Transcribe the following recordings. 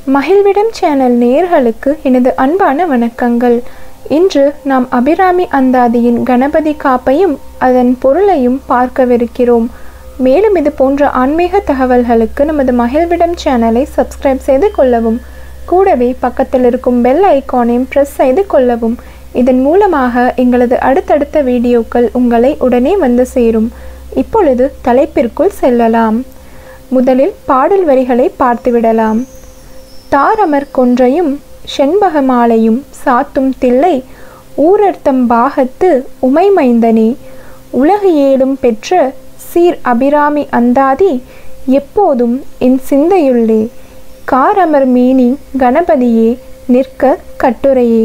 மகிழ்விடம் channel நேயர்களுக்கு எனது அன்பான வணக்கங்கள் இன்று நாம் அபிராமி அந்தாதியின் கணபதி காப்பையும் அதன் பொருளையும் பார்க்கவிருக்கிறோம் மேலும் இது போன்ற ஆன்மீக தகவல்களுக்கு நமது மகிழ்விடம் சேனலை சப்ஸ்கிரைப் செய்து கொள்ளவும் கூடவே பக்கத்தில் இருக்கும் பெல் ஐகானையும் ப்ரெஸ் செய்து கொள்ளவும் இதன் மூலமாக எங்களது அடுத்தடுத்த வீடியோக்கள் உங்களை உடனே வந்து சேரும் இப்பொழுது தலைப்பிற்குள் செல்லலாம் முதலில் பாடல் வரிகளை பார்த்துவிடலாம் தாரமர் கொன்றையும் செண்பக மாலையும் சாத்தும் தில்லை ஊரர்த்தம் பாகத்து உமைமைந்தனே உலகு ஏழும் பெற்ற சீர் அபிராமி அந்தாதி எப்போதும் என் சிந்தையுள்ளே காரமர் மீனி கணபதியே நிற்க கட்டுரையே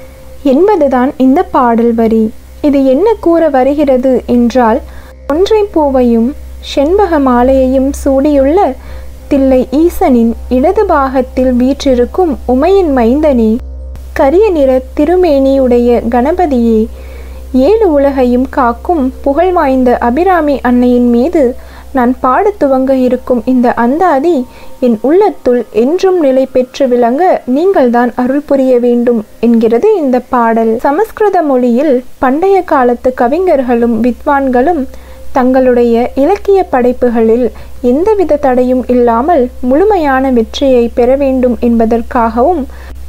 என்பதுதான் இந்த பாடல் வரி இது என்ன கூற வருகிறது என்றால் ஒன்றை பூவையும் செண்பக மாலையையும் சூடியுள்ள தில்லை ஈசனின் இடது பாகத்தில் வீற்றிருக்கும் உமையின் மைந்தனே கரிய நிற திருமேனியுடைய கணபதியே ஏழு உலகையும் காக்கும் புகழ் வாய்ந்த அபிராமி அன்னையின் மீது நான் பாட துவங்க இருக்கும் இந்த அந்தாதி என் உள்ளத்துள் என்றும் நிலை பெற்று விளங்க நீங்கள்தான் அருள் புரிய வேண்டும் என்கிறது இந்த பாடல் சமஸ்கிருத மொழியில் பண்டைய காலத்து கவிஞர்களும் வித்வான்களும் தங்களுடைய இலக்கிய படைப்புகளில் எந்தவித தடையும் இல்லாமல் முழுமையான வெற்றியை பெற வேண்டும் என்பதற்காகவும்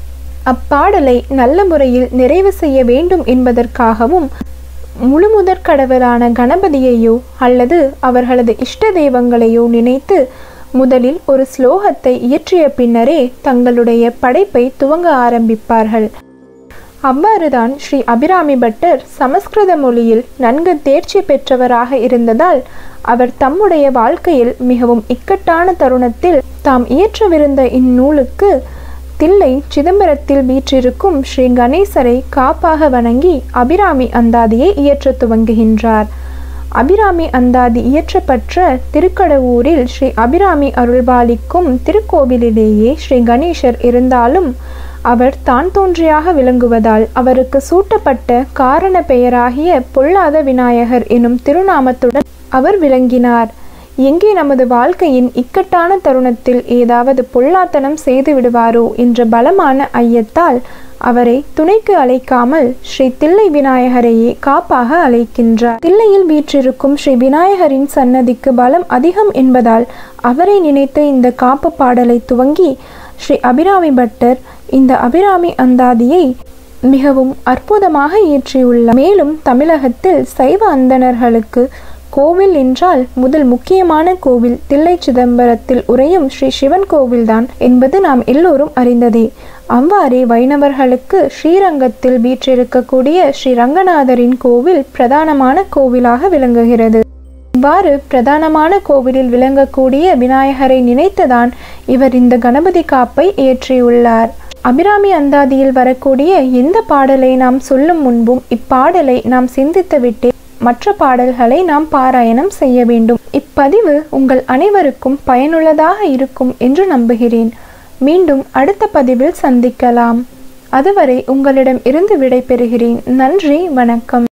அப்பாடலை நல்ல முறையில் நிறைவு செய்ய வேண்டும் என்பதற்காகவும் முழுமுதற் கடவுளான கணபதியையோ அல்லது அவர்களது இஷ்ட தெய்வங்களையோ நினைத்து முதலில் ஒரு ஸ்லோகத்தை இயற்றிய பின்னரே தங்களுடைய படைப்பை துவங்க ஆரம்பிப்பார்கள் அவ்வாறுதான் ஸ்ரீ அபிராமி பட்டர் சமஸ்கிருத மொழியில் நன்கு தேர்ச்சி பெற்றவராக இருந்ததால் அவர் தம்முடைய வாழ்க்கையில் மிகவும் இக்கட்டான தருணத்தில் தாம் இயற்றவிருந்த இந்நூலுக்கு தில்லை சிதம்பரத்தில் வீற்றிருக்கும் ஸ்ரீ கணேசரை காப்பாக வணங்கி அபிராமி அந்தாதியை இயற்ற துவங்குகின்றார் அபிராமி அந்தாதி இயற்றப்பட்ட திருக்கடவூரில் ஸ்ரீ அபிராமி அருள்பாலிக்கும் திருக்கோவிலிலேயே ஸ்ரீ கணேசர் இருந்தாலும் அவர் தான் தோன்றியாக விளங்குவதால் அவருக்கு சூட்டப்பட்ட காரண பெயராகிய பொல்லாத விநாயகர் எனும் திருநாமத்துடன் அவர் விளங்கினார் எங்கே நமது வாழ்க்கையின் இக்கட்டான தருணத்தில் ஏதாவது பொல்லாத்தனம் செய்து விடுவாரோ என்ற பலமான ஐயத்தால் அவரை துணைக்கு அழைக்காமல் ஸ்ரீ தில்லை விநாயகரையே காப்பாக அழைக்கின்றார் தில்லையில் வீற்றிருக்கும் ஸ்ரீ விநாயகரின் சன்னதிக்கு பலம் அதிகம் என்பதால் அவரை நினைத்து இந்த காப்பு பாடலை துவங்கி ஸ்ரீ அபிராமி பட்டர் இந்த அபிராமி அந்தாதியை மிகவும் அற்புதமாக இயற்றியுள்ளார் மேலும் தமிழகத்தில் சைவ அந்தணர்களுக்கு கோவில் என்றால் முதல் முக்கியமான கோவில் தில்லை சிதம்பரத்தில் உறையும் ஸ்ரீ சிவன் கோவில்தான் என்பது நாம் எல்லோரும் அறிந்ததே அவ்வாறே வைணவர்களுக்கு ஸ்ரீரங்கத்தில் வீற்றிருக்கக்கூடிய ஸ்ரீ ரங்கநாதரின் கோவில் பிரதானமான கோவிலாக விளங்குகிறது இவ்வாறு பிரதானமான கோவிலில் விளங்கக்கூடிய விநாயகரை நினைத்துதான் இவர் இந்த கணபதி காப்பை இயற்றியுள்ளார் அபிராமி அந்தாதியில் வரக்கூடிய எந்த பாடலை நாம் சொல்லும் முன்பும் இப்பாடலை நாம் சிந்தித்துவிட்டே மற்ற பாடல்களை நாம் பாராயணம் செய்ய வேண்டும் இப்பதிவு உங்கள் அனைவருக்கும் பயனுள்ளதாக இருக்கும் என்று நம்புகிறேன் மீண்டும் அடுத்த பதிவில் சந்திக்கலாம் அதுவரை உங்களிடம் இருந்து விடைபெறுகிறேன் நன்றி வணக்கம்